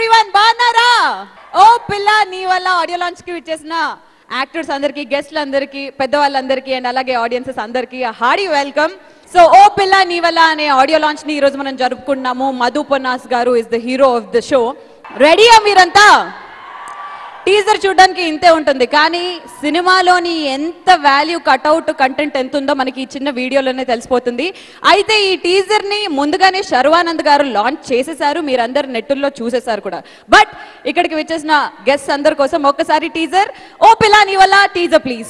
Everyone బాగున్నారా ఓ Pilla Nee Valla audio launch కి విచ్చేసిన యాక్టర్స్ అందరికి గెస్ట్లు అందరికి పెద్దవాళ్ళందరికీ అండ్ అలాగే ఆడియన్సెస్ అందరికి hearty welcome so O Pilla Nee వల్ల అనే ఆడియో లాంచ్ ని ఈ రోజు మనం జరుపుకున్నాము మధు పొన్నాస్ గారు is the hero of the show రెడీయా మీరంతా టీజర్ చూడడానికి ఇంతే ఉంటుంది కానీ సినిమాలోని ఎంత వాల్యూ కట్అవుట్ కంటెంట్ ఎంత ఉందో మనకి ఈ చిన్న వీడియోలోనే తెలిసిపోతుంది అయితే ఈ టీజర్ ని ముందుగానే శర్వానంద్ గారు లాంచ్ చేసేసారు మీరందరు నెట్టుల్లో చూసేశారు కూడా బట్ ఇక్కడికి వచ్చేసిన గెస్ట్ అందరి కోసం ఒక్కసారి teaser oh Pilla Nee Valla teaser please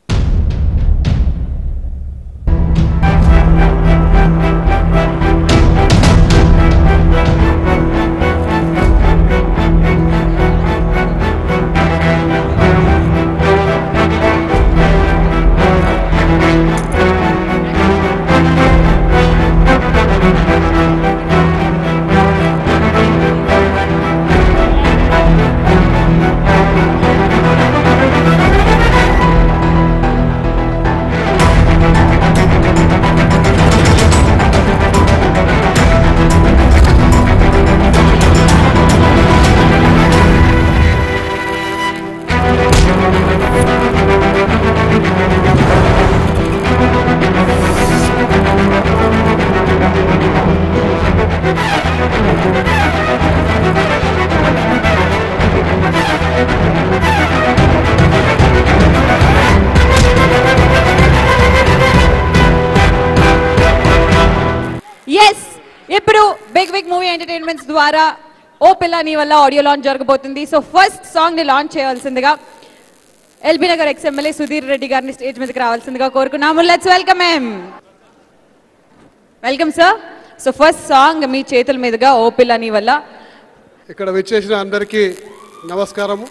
yes ఇప్పుడు బిగ్ బిగ్ మూవీ ఎంటర్టైన్మెంట్స్ ద్వారా ఓ పిల్ల నీ వల్ల ఆడియో లాంచ్ జరగబోతుంది సో ఫస్ట్ సాంగ్ ని లాంచ్ చేయాల్సిందిగా LB Nagar ex MLA Sudheer Reddy గారిని స్టేజ్ మీదకి రావాల్సిందిగా కోరుకున్నాము let's welcome him welcome sir so first song మీ చేతుల మీదుగా ఓ పిల్ల నీ వల్ల ఇక్కడ విచ్చేసిన అందరికీ నమస్కారము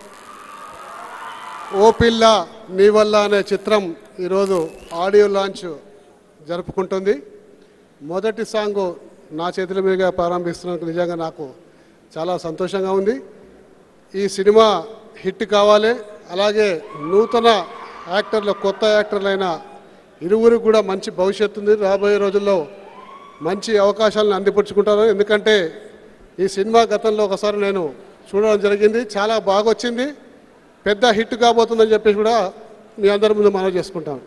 ఓ పిల్ల నీ వల్ల అనే చిత్రం ఈరోజు ఆడియో లాంచ్ జరుపుకుంటుంది మొదటి సాంగ్ నా చేతుల మీదుగా ప్రారంభిస్తున్నందుకు నిజంగా నాకు చాలా సంతోషంగా ఉంది ఈ సినిమా హిట్ కావాలి అలాగే నూతన యాక్టర్లు కొత్త యాక్టర్లైన ఇరువురికి కూడా మంచి భవిష్యత్తు ఉంది రాబోయే రోజుల్లో మంచి అవకాశాలను అందిపుచ్చుకుంటారు ఎందుకంటే ఈ సినిమా గతంలో ఒకసారి నేను చూడడం జరిగింది చాలా బాగా వచ్చింది పెద్ద హిట్ కాబోతుందని చెప్పేసి కూడా మీ అందరి ముందు మనవి చేసుకుంటాను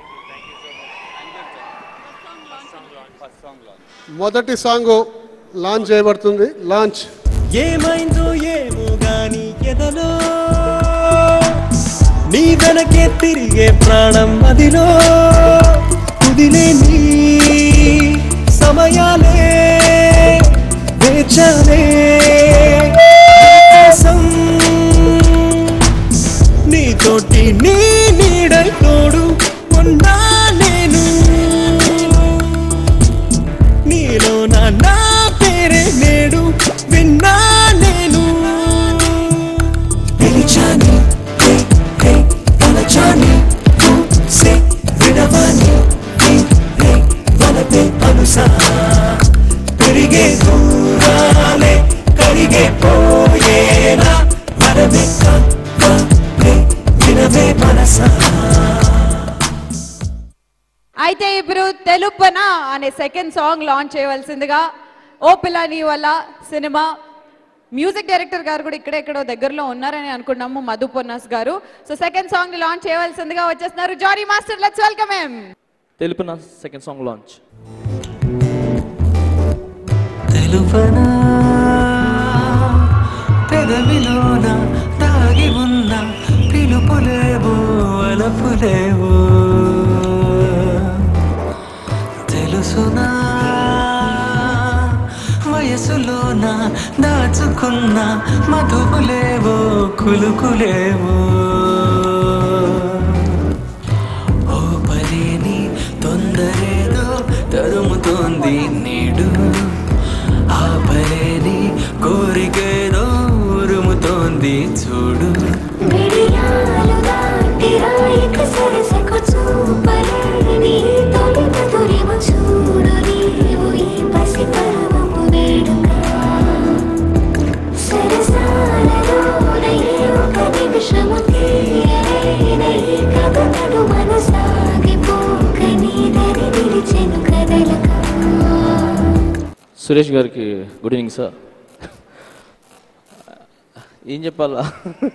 మొదటి సాంగ్ లాంచ్ చేయబడుతుంది లాంచ్ ఏమైందో ఏమో గాని ఎదలో నీ వెనకే తిరిగే ప్రాణం అదిలో కుదిలే నీ సమయాలే వేచాలే కోసం నీతోటి నీ నీడై తోడు ఉన్నా నేను నీలో నా నా పేరే నేడు విన్నా నేను పిలిచాని హే హే తలచాని సే విడవాని హే హే వలపే అనుసా పెరిగే దూరాలే కరిగే పోయేలా వరమే కావే వినవే మనసా అయితే ఇప్పుడు తెలుపన అనే సెకండ్ సాంగ్ లాంచ్ చేయవలసిందిగా ఓ పిల్ల నీ వల్ల సినిమా మ్యూజిక్ డైరెక్టర్ గారు కూడా ఇక్కడ ఎక్కడో దగ్గరలో ఉన్నారని అనుకున్నాము మధు పొన్నాస్ గారు సో సెకండ్ సాంగ్ ని లాంచ్ చేయవలసిందిగా వచ్చేస్తున్నారు Jani master let's welcome him తెలుపున సెకండ్ సాంగ్ లాంచ్ తెలుపనా పెదవిలోన దాగి ఉన్న పిలుపులేవో అలపులేవో తెలుసునా వయసులోన దాచుకున్న మధువులేవో కులుకులేవో ఓ పలేని తొందరేదో తరుముతోంది నేడు ఆ పలేని కోరికేదో ఉరుముతోంది చూడు మిరియాలు దాటి రాయిక సరసకు చూపలేని తొలి మధురిమ చూడు నీవు ఈ పసి పర్వపు వేడుక సరసాలలోన ఏ ఒక నిమిషము తీయలేన ఈ కథ నడుమన సాగిపోక నీ దరి నిలిచెను కదలక సురేష్ గారికి గుడ్ ఈవినింగ్ సార్ ఏం చెప్పాలా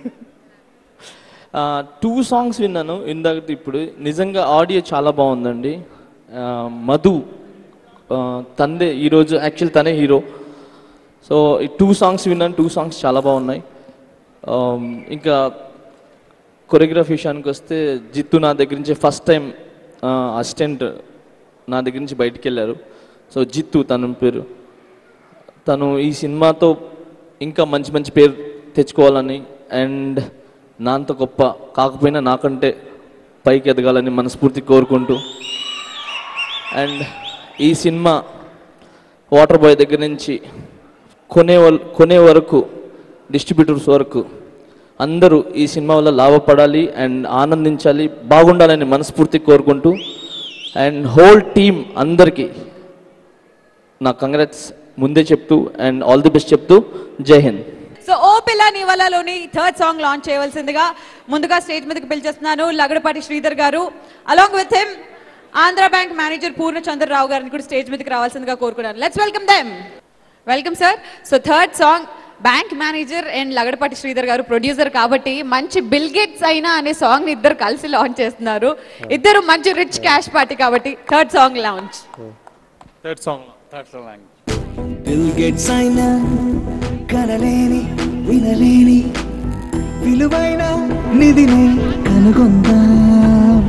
టూ సాంగ్స్ విన్నాను ఇందాక ఇప్పుడు నిజంగా ఆడియో చాలా బాగుందండి ఆ, మధు ఆ, తందే ఈరోజు యాక్చువల్ తనే హీరో సో ఈ టూ సాంగ్స్ విన్నాను టూ సాంగ్స్ చాలా బాగున్నాయి ఆమ్, ఇంకా కొరియోగ్రఫీ విషయానికి వస్తే జిత్తు నా దగ్గర నుంచి ఫస్ట్ టైం అసిస్టెంట్ నా దగ్గర నుంచి బయటికి వెళ్ళారు సో జిత్తు తన పేరు తను ఈ సినిమాతో ఇంకా మంచి మంచి పేరు తెచ్చుకోవాలని అండ్ నాంత గొప్ప కాకపోయినా నాకంటే పైకి ఎదగాలని మనస్ఫూర్తి కోరుకుంటూ అండ్ ఈ సినిమా వాటర్ బాయ్ దగ్గర నుంచి కొనే వల్- కొనే వరకు డిస్ట్రిబ్యూటర్స్ వరకు అందరూ ఈ సినిమా వల్ల లాభపడాలి అండ్ ఆనందించాలి బాగుండాలని మనస్ఫూర్తి కోరుకుంటూ అండ్ హోల్ టీమ్ అందరికీ నా కంగ్రాట్స్ ముందే చెప్తూ అండ్ ఆల్ ది బెస్ట్ చెప్తూ జై హింద్ సో ఓ పిల్ల నీ వల్లలోని థర్డ్ సాంగ్ లాంచ్ చేయవలసిందిగా ముందుగా స్టేజ్ మీదకి పిలిచేస్తున్నాను లగడపాటి శ్రీధర్ గారు along with him Andhra bank manager Purnachandra Rao గారిని కూడా స్టేజ్ మీదకి రావాల్సిందిగా కోరుకున్నాను let's welcome them welcome sir so third song bank manager and Lagadapati Sridhar గారు ప్రొడ్యూసర్ కాబట్టి మంచి బిల్ గేట్స్ అయినా అనే సాంగ్ ఇద్దరు కలిసి లాంచ్ చేస్తున్నారు ఇద్దరు మంచి రిచ్ క్యాష్ పార్టీ కాబట్టి third song launch third song third song Bill Gates అయినా కనలేని వినలేని విలువైన నిధిని కనుగొందాం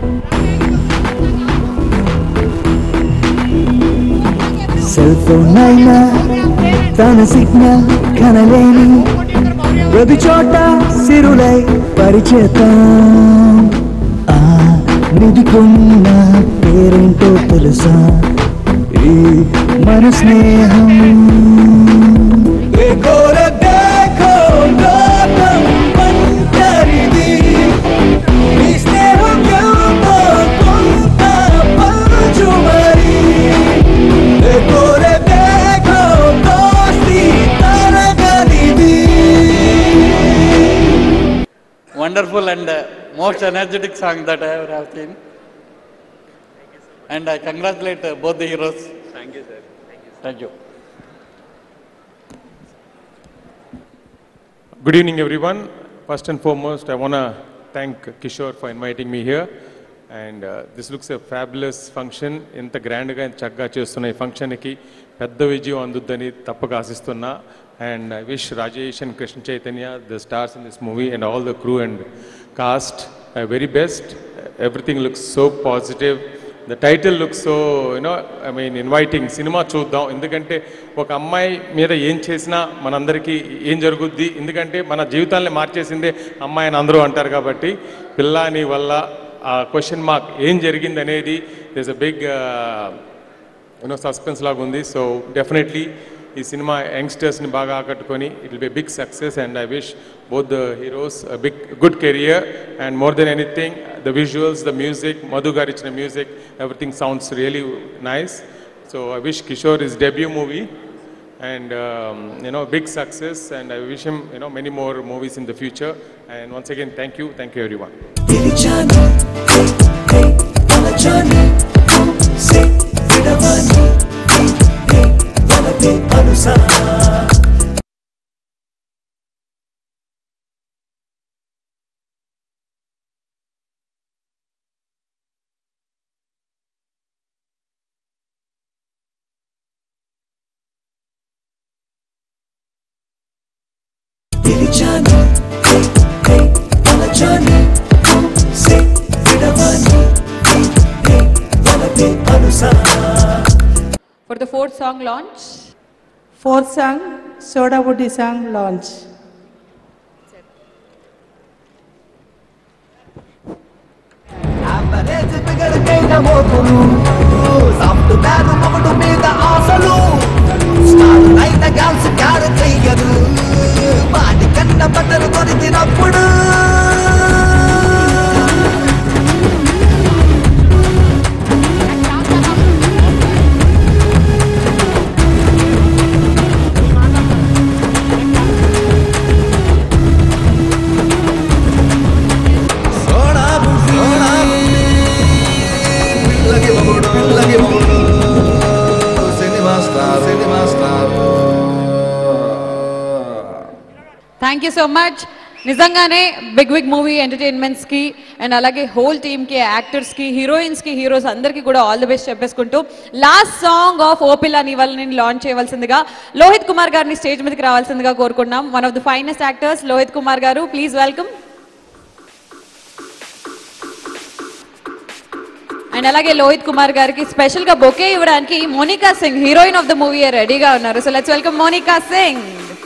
సెల్ ఫోన్ అయినా తన సిగ్నల్ కనలేని ప్రతి చోట సిరులై పరిచేతాం ఆ నిధికున్న పేరేంటో తెలుసా ఈ మన స్నేహం देखोर देखो లోకం ఒంటరిది. ఈ స్నేహంతో కొంత పంచుమరి. देखोर देखो దోస్తి తరగనిది. wonderful and uh, most energetic song that I ever have seen. And I congratulate uh, both the heroes. Thank you, sir. Thank you. Good evening, everyone. First and foremost, I want to thank Kishore for inviting me here. And uh, this looks a fabulous function. ఇంత గ్రాండ్గా ఇంత చక్కగా చేస్తున్న ఈ ఫంక్షన్కి పెద్ద విజయం అందుద్దని తప్పక ఆశిస్తున్నా and I wish Rajesh and Krishna Chaitanya the stars in this movie and all the crew and cast very best everything looks so positive the title look so you know I mean inviting సినిమా చూద్దాం ఎందుకంటే ఒక అమ్మాయి మీద ఏం చేసినా మనందరికీ ఏం జరుగుద్ది ఎందుకంటే మన జీవితాన్ని మార్చేసిందే అమ్మాయి అని అందరూ అంటారు కాబట్టి పిల్ల నీ వల్ల ఆ క్వశ్చన్ మార్క్ ఏం జరిగింది అనేది this a big you know suspense లాగా ఉంది సో డెఫినెట్లీ ఈ సినిమా యంగ్స్టర్స్ని బాగా ఆకట్టుకొని it will be big success and I wish both the heroes big good career and more than anything the visuals the music Madhu గారు ఇచ్చిన music everything sounds really nice so I wish Kishore is debut movie and um, you know big success and i wish him you know many more movies in the future and once again thank you thank you everyone పిలిచాను hey, హే, అలచాను సే విడవాని హే, హే, వలపే అనుసా పిలిచాను hey, హే, అలచాను సే విడవాని హే, హే, వలపే అనుసా for the fourth song launch Fourth song, Soda Woody song launch. Average బిగడకైన మోపులు సాఫ్ట్వేర్ మొగడు మీద ఆశలు స్టార్ అయిన గర్ల్స్ క్యార్ చెయ్యరు వాటి కన్న బట్టలు దొరికినప్పుడు సోడా బుడ్డి, సోడా బుడ్డి. పిల్లకి మొగుడు పిల్లకి మొగుడు సినిమా స్టార్ సినిమా star thank you so much నిజంగానే బిగ్ బిగ్ మూవీ ఎంటర్టైన్మెంట్స్ కి అండ్ అలాగే హోల్ టీమ్ కి యాక్టర్స్ కి హీరోయిన్స్ కి హీరోస్ అందరికీ కూడా ఆల్ ది బెస్ట్ చెప్పేసుకుంటూ లాస్ట్ సాంగ్ ఆఫ్ ఓపిల్ అని వాళ్ళని లాంచ్ చేయవలసిందిగా లోహిత్ కుమార్ గారిని స్టేజ్ మీదకి రావాల్సిందిగా కోరుకున్నాం one of the finest actors Lohith Kumar గారు ప్లీజ్ వెల్కమ్ అండ్ అలాగే లోహిత్ కుమార్ గారికి స్పెషల్ గా బొకే ఇవ్వడానికి Monica Singh heroine of the movie రెడీగా ఉన్నారు so let's welcome Monica Singh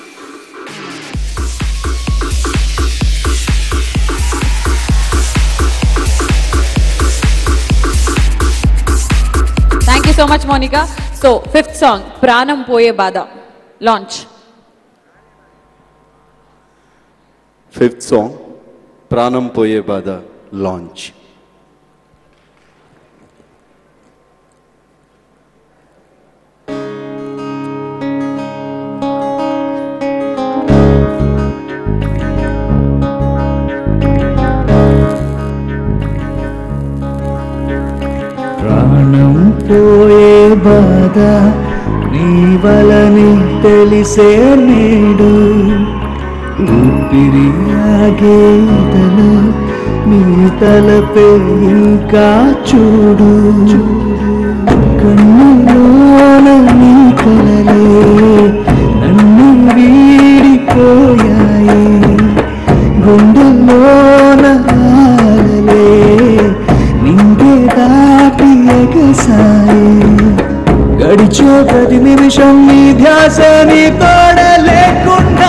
thank you so much Monica so fifth song ప్రాణం పోయే బాధ లాంచ్ ఫిఫ్త్ సాంగ్ ప్రాణం పోయే బాధ లాంచ్ ప్రాణం పోయే బాధ నీ వలని తెలిసే నేడు ఊపిరి ఆగేదను నీ తలపే ఇంకా చూడు కన్నులోన నీ కలలే నన్ను వీడిపోయాయి గుండెలోన ఆలలే నింగే దాటి ఎగసాయి గడిచో ప్రతి నిమిషం నీ ధ్యాస నీ తోడ లేకుండా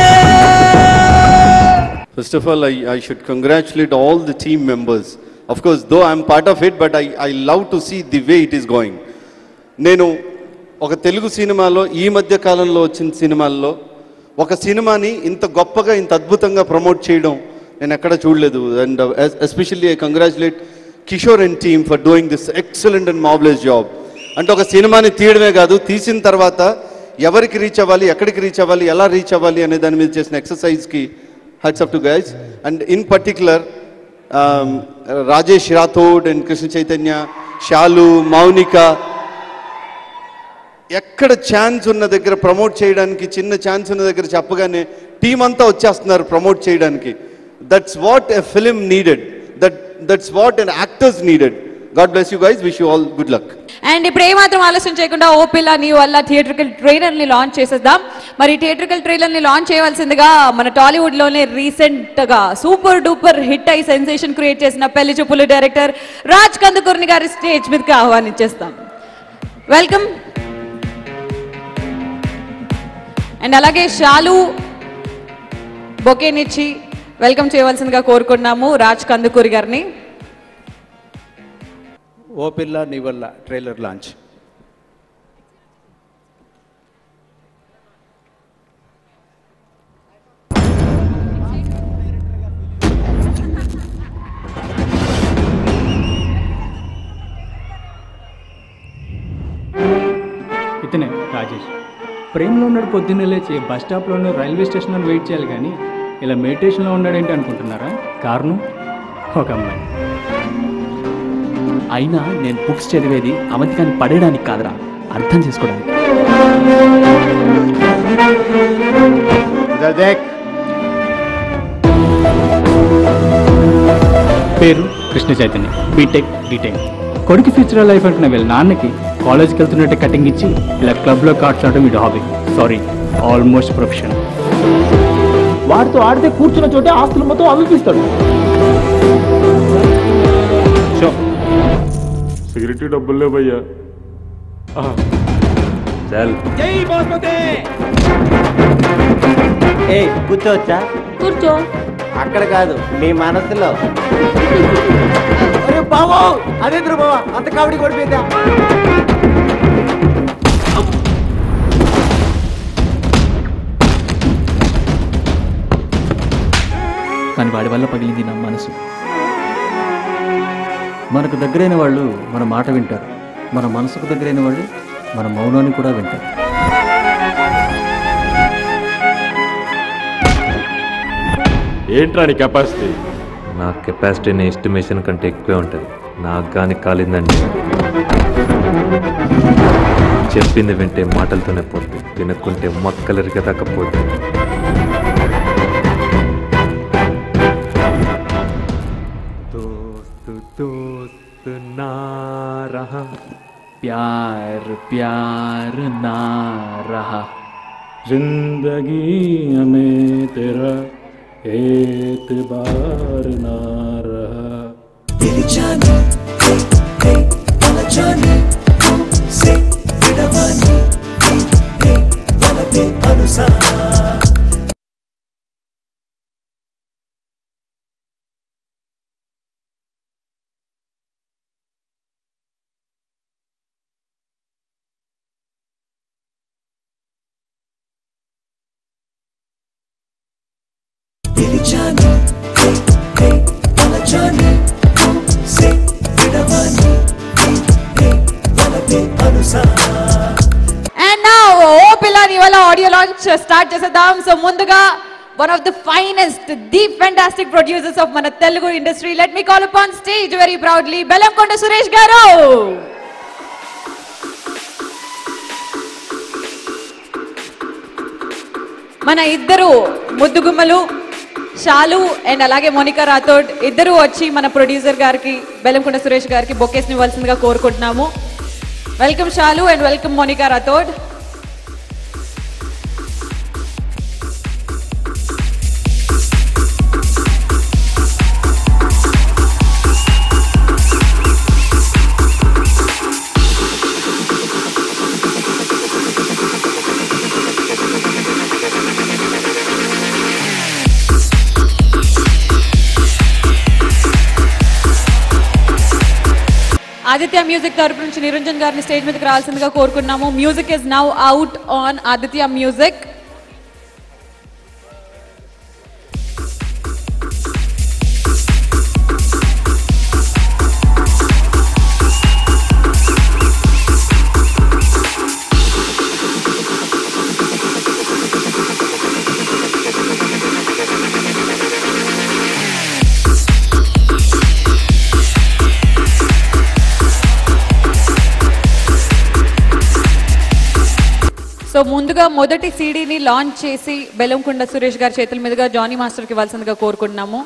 First of all, I, I should congratulate all the team members. Of course, though I'm part of it, but I, I love to see the way it is going. నేను ఒక తెలుగు సినిమాలో ఈ మధ్య కాలంలో వచ్చిన సినిమాల్లో ఒక సినిమాని ఇంత గొప్పగా ఇంత అద్భుతంగా ప్రమోట్ చేయడం నేను ఎక్కడ చూడలేదు and especially I congratulate Kishore and team for doing this excellent and marvellous job అంటే ఒక సినిమాని తీయడమే కాదు తీసిన తర్వాత ఎవరికి రీచ్ అవ్వాలి ఎక్కడికి రీచ్ అవ్వాలి ఎలా రీచ్ అవ్వాలి అనే దాని మీద చేసిన ఎక్సర్సైజ్కి hats off to guys and in particular Rajesh Rathod and Krishna Chaitanya Shalu Mounika ఎక్కడ ఛాన్స్ ఉన్న దగ్గర ప్రమోట్ చేయడానికి చిన్న ఛాన్స్ ఉన్న దగ్గర చెప్పగానే టీం అంతా వచ్చేస్తున్నారు ప్రమోట్ చేయడానికి that's what a film needed that that's what and actors needed God bless you guys wish you all good luck and ఇప్పుడు ఏమాత్రం ఆలస్యం చేయకుండా ఓ పిల్ల నీ వల్ల థియేట్రికల్ ట్రైలర్ ని లాంచ్ చేసేద్దాం మరి థియేట్రికల్ ట్రైలర్ ని లాంచ్ చేయవలసిందిగా మన టాలీవుడ్ లోనే రీసెంట్ గా సూపర్ డూపర్ హిట్ అయి సెన్సేషన్ క్రియేట్ చేసిన పెళ్లి చూపులు డైరెక్టర్ రాజ్ కందుకూర్ని గారి స్టేజ్ మీదకి ఆహ్వానించేస్తాం వెల్కమ్ అండ్ అలాగే షాలు బొకేనిచ్చి వెల్కమ్ చేయవలసిందిగా కోరుకున్నాము రాజ్ కందుకూరి గారిని ఓ పిల్ల నీ వల్ల ట్రైలర్ లాంచ్ ఇతనే రాజేష్ ప్రేమలో ఉన్నాడు పొద్దున్నే లేచి బస్ స్టాప్లోనూ రైల్వే స్టేషన్లో వెయిట్ చేయాలి కానీ ఇలా మెడిటేషన్లో ఉన్నాడేంటి అనుకుంటున్నారా కారణం ఒక అమ్మాయి అయినా నేను బుక్స్ చదివేది అవంతికాన్ని పడేయడానికి కాదురా అర్థం చేసుకోవడానికి పేరు కృష్ణ చైతన్య బీటెక్ డీటెక్ కొడుకు ఫ్యూచర్ లైఫ్ అనుకున్న వీళ్ళ నాన్నకి కాలేజ్కి వెళ్తున్నట్టే కటింగ్ ఇచ్చి ఇలా క్లబ్లో కార్డ్స్ ఆడటం వీడు హాబీ సారీ ఆల్మోస్ట్ ప్రొఫెషన్ వాడితో ఆడితే కూర్చున్న చోటే ఆస్తులు మొత్తం అవిపిస్తాడు సిగరెట్ డబ్బులు లేవయ్యా చాలు జై బాస్మతి ఏ కూర్చోవచ్చా కూర్చో అక్కడ కాదు మీ మనసులో అరే బావో అదే బావా అంత కామెడీ కొడిపోయిందా కానీ వాడి వల్ల పగిలింది నా మనసు మనకు దగ్గరైన వాళ్ళు మన మాట వింటారు మన మనసుకు దగ్గరైన వాళ్ళు మన మౌనాన్ని కూడా వింటారు ఏంట్రా నీ కెపాసిటీ నా కెపాసిటీ నీ ఎస్టిమేషన్ కంటే ఎక్కువే ఉంటుంది నాకు కానీ కాలిందండి చెప్పింది వింటే మాటలతోనే పోతుంది తినకుంటే మొక్కలరిగా తక్కపోతుంది रहा प्यार प्यार ना रहा जिंदगी हमें तेरा एतबार ना रहा పిలిచాను హే తలచాను సే విడవాని హే వలపే అనుసా పిలిచాను హే హే తలచాను సే విడవాని హే వలపే అనుసా అండ్ నా ఓ పిల్లని ఇవాళ ఆడియో లాంచ్ స్టార్ట్ చేసేద్దాం సో ముందుగా one of the finest the fantastic producers of మన Telugu industry let me call upon stage very proudly Bellamkonda Suresh గారు మన ఇద్దరు ముద్దుగుమ్మలు షాలు అండ్ అలాగే మోనికా రాథోడ్ ఇద్దరు వచ్చి మన ప్రొడ్యూసర్ గారికి బెల్లంకొండ సురేష్ గారికి బొకేస్ని ఇవ్వాల్సిందిగా కోరుకుంటున్నాము welcome Shalu and welcome Monica Rathod Aditya music తరపు నుంచి నిరంజన్ గారిని స్టేజ్ మీదకి రావాల్సిందిగా కోరుకున్నాము music is now out on Aditya music so ముందుగా మొదటి సీడీని లాంచ్ చేసి బెల్లంకొండ సురేష్ గారి చేతుల మీదుగా జానీ మాస్టర్కి ఇవ్వాల్సిందిగా కోరుకుంటున్నాము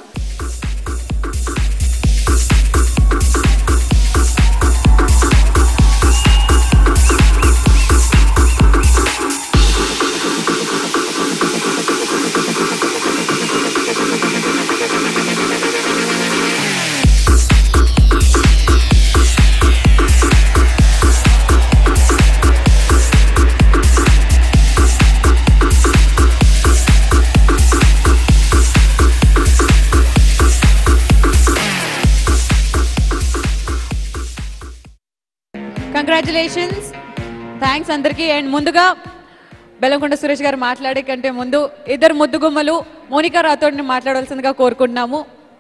కంగ్రాచులేషన్స్ థ్యాంక్స్ అందరికీ అండ్ ముందుగా బెల్లంకొండ సురేష్ గారు మాట్లాడే కంటే ముందు ఇద్దరు ముద్దుగుమ్మలు మోనికా రాథోడ్ని మాట్లాడాల్సిందిగా కోరుకుంటున్నాము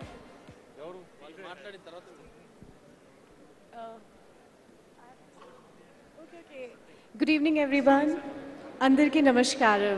Good evening, everyone. Andarki Namaskaram.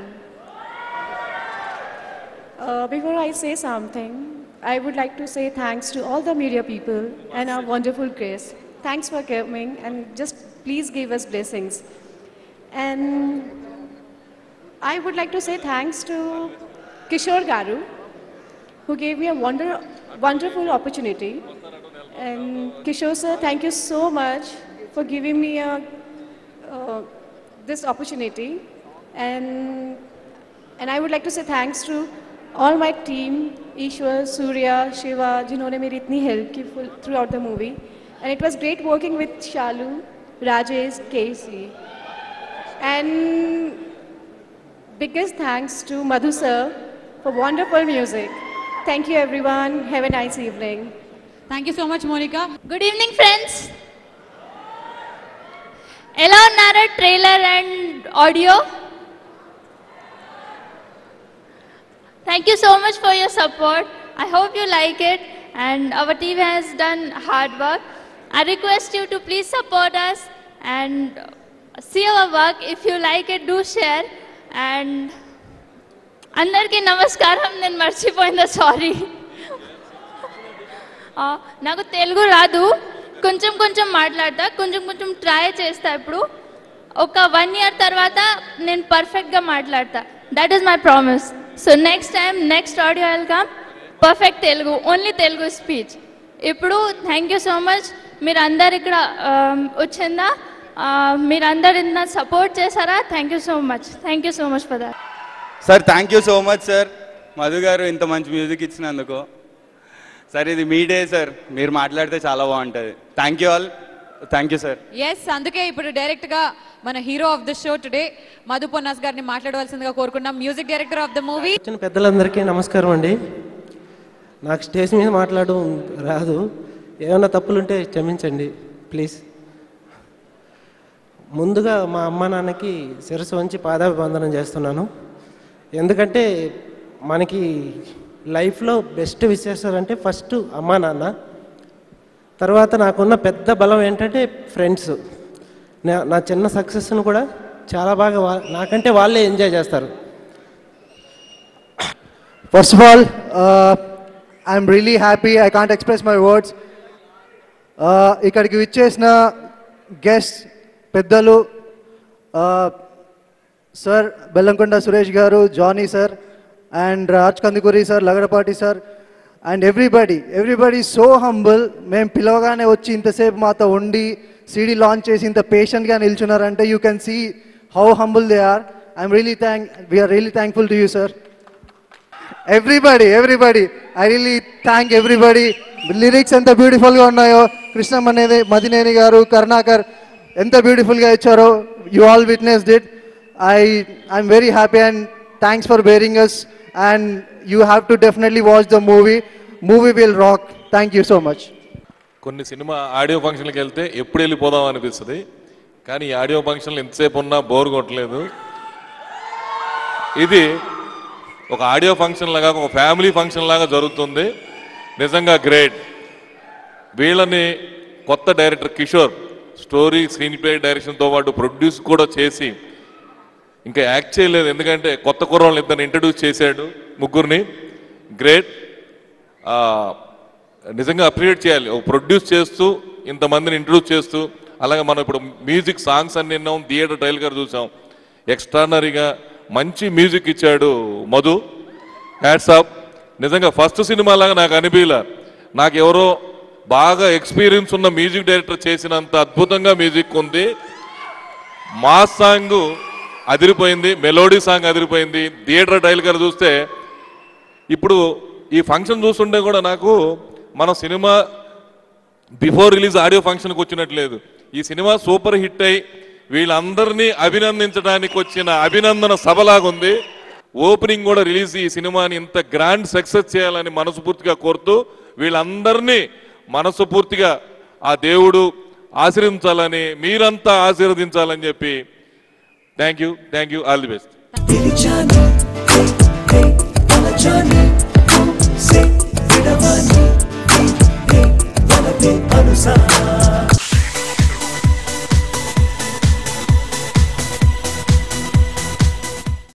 Uh, before I say something, I would like to say thanks to all the media people and our wonderful guests. Thanks for coming and just please give us blessings. And I would like to say thanks to Kishore Garu, who gave me a wonder, wonderful opportunity. And Kishore sir, thank you so much for giving me a, uh, this opportunity. And, and I would like to say thanks to all my team, Ishwar, Surya, Shiva, जिन्होंने मेरी इतनी help की full throughout the movie. And it was great working with Shalu, Rajesh, Casey. And biggest thanks to Madhu sir for wonderful music. Thank you everyone. Have a nice evening. Thank you so much Monica good evening friends ఎలా ఉన్నారు trailer and audio thank you so much for your support I hope you like it and our team has done hard work I request you to please support us and see our work if you like it do share and అందరికీ నమస్కారం నేను మర్చిపోయిందా sorry ఆ, నాకు తెలుగు రాదు కొంచెం కొంచెం మాట్లాడతా కొంచెం కొంచెం ట్రై చేస్తా ఇప్పుడు ఒక వన్ ఇయర్ తర్వాత నేను పర్ఫెక్ట్గా మాట్లాడతా that is my promise so next time next audio welcome perfect Telugu only Telugu speech ఇప్పుడు థ్యాంక్ యూ సో మచ్ మీరందరు ఇక్కడ ఆ, వచ్చిందా ఆ, మీరందరు ఇంత సపోర్ట్ చేశారా thank you so much thank you so much for that sir thank you so much sir Madhu గారు ఇంత మంచి మ్యూజిక్ ఇచ్చినందుకు సార్ ఇది మీ డే సార్ మీరు మాట్లాడితే చాలా బాగుంటుంది thank you all thank you sir yes అందుకే ఇప్పుడు డైరెక్ట్ గా మన hero of the show today Madhu Ponnas గారిని మాట్లాడవలసిందిగా కోరుకున్నాం music director of the movie వచ్చిన పెద్దలందరికీ నమస్కారం అండి నాకు స్టేజ్ మీద మాట్లాడడం రాదు ఏమైనా తప్పులుంటే క్షమించండి ప్లీజ్ ముందుగా మా అమ్మ నాన్నకి శిరస్సు వంచి పాదాభివందనం చేస్తున్నాను ఎందుకంటే మనకి లైఫ్లో బెస్ట్ విశేషాలు అంటే ఫస్ట్ అమ్మా నాన్న తర్వాత నాకున్న పెద్ద బలం ఏంటంటే ఫ్రెండ్స్ నా నా చిన్న సక్సెస్ను కూడా చాలా బాగా వా నాకంటే వాళ్ళే ఎంజాయ్ చేస్తారు First of all, uh, I'm really happy. I can't express my words. Uh, ఇక్కడికి విచ్చేసిన గెస్ట్ పెద్దలు సార్ బెల్లంకొండ సురేష్ గారు Johnny sir and Raj Kandukuri sir Lagadapati sir and everybody everybody so humble మేము పిలవగానే వచ్చి ఇంతసేపు మాతో ఉండి సీడీ లాంచ్ చేసి ఇంత పేషెంట్గా నిల్చున్నారంటే you can see how humble they are I'm really thank we're really thankful to you sir everybody everybody I really thank everybody lyrics ఎంత బ్యూటిఫుల్గా ఉన్నాయో కృష్ణం అనేది మదినేని గారు కరుణాకర్ ఎంత బ్యూటిఫుల్గా ఇచ్చారో you all witnessed it I I'm very happy and thanks for bearing us and you have to definitely watch the movie movie will rock thank you so much కొన్ని సినిమా ఆడియో ఫంక్షన్కి వెళ్తే ఎప్పుడు వెళ్ళిపోదాం అనిపిస్తుంది కానీ ఈ ఆడియో ఫంక్షన్లు ఎంతసేపు ఉన్నా బోర్ కొట్టలేదు ఇది ఒక ఆడియో ఫంక్షన్ లాగా ఒక ఫ్యామిలీ ఫంక్షన్ లాగా జరుగుతుంది నిజంగా గ్రేట్ వీళ్ళని కొత్త director Kishore story screenplay డైరెక్షన్తో పాటు ప్రొడ్యూస్ కూడా చేసి ఇంకా యాక్ట్ చేయలేదు ఎందుకంటే కొత్త కుర్రోళ్ళని ఇద్దరు ఇంట్రడ్యూస్ చేశాడు ముగ్గురిని గ్రేట్ నిజంగా అప్రిషియేట్ చేయాలి ఒక ప్రొడ్యూస్ చేస్తూ ఇంతమందిని ఇంట్రడ్యూస్ చేస్తూ అలాగే మనం ఇప్పుడు మ్యూజిక్ సాంగ్స్ అన్ని విన్నాం థియేటర్ ట్రైల్ గారు చూసాం ఎక్స్ట్రానరీగా మంచి మ్యూజిక్ ఇచ్చాడు మధు హ్యాట్స్ ఆఫ్ నిజంగా ఫస్ట్ సినిమా లాగా నాకు అనిపించలే నాకు ఎవరో బాగా ఎక్స్పీరియన్స్ ఉన్న మ్యూజిక్ డైరెక్టర్ చేసినంత అద్భుతంగా మ్యూజిక్ ఉంది మా సాంగ్ అదిరిపోయింది మెలోడీ సాంగ్ అదిరిపోయింది థియేటర్ ట్రైల్ గారు చూస్తే ఇప్పుడు ఈ ఫంక్షన్ చూస్తుంటే కూడా నాకు మన సినిమా బిఫోర్ రిలీజ్ ఆడియో ఫంక్షన్కి వచ్చినట్లేదు ఈ సినిమా సూపర్ హిట్ అయి వీళ్ళందరినీ అభినందించడానికి వచ్చిన అభినందన సభలాగుంది ఓపెనింగ్ కూడా రిలీజ్ ఈ సినిమాని ఇంత గ్రాండ్ సక్సెస్ చేయాలని మనస్ఫూర్తిగా కోరుతూ వీళ్ళందరినీ మనస్ఫూర్తిగా ఆ దేవుడు ఆశీర్వదించాలని మీరంతా ఆశీర్వదించాలని చెప్పి thank you thank you all the best పిలిచాను హే, హే, తలచాను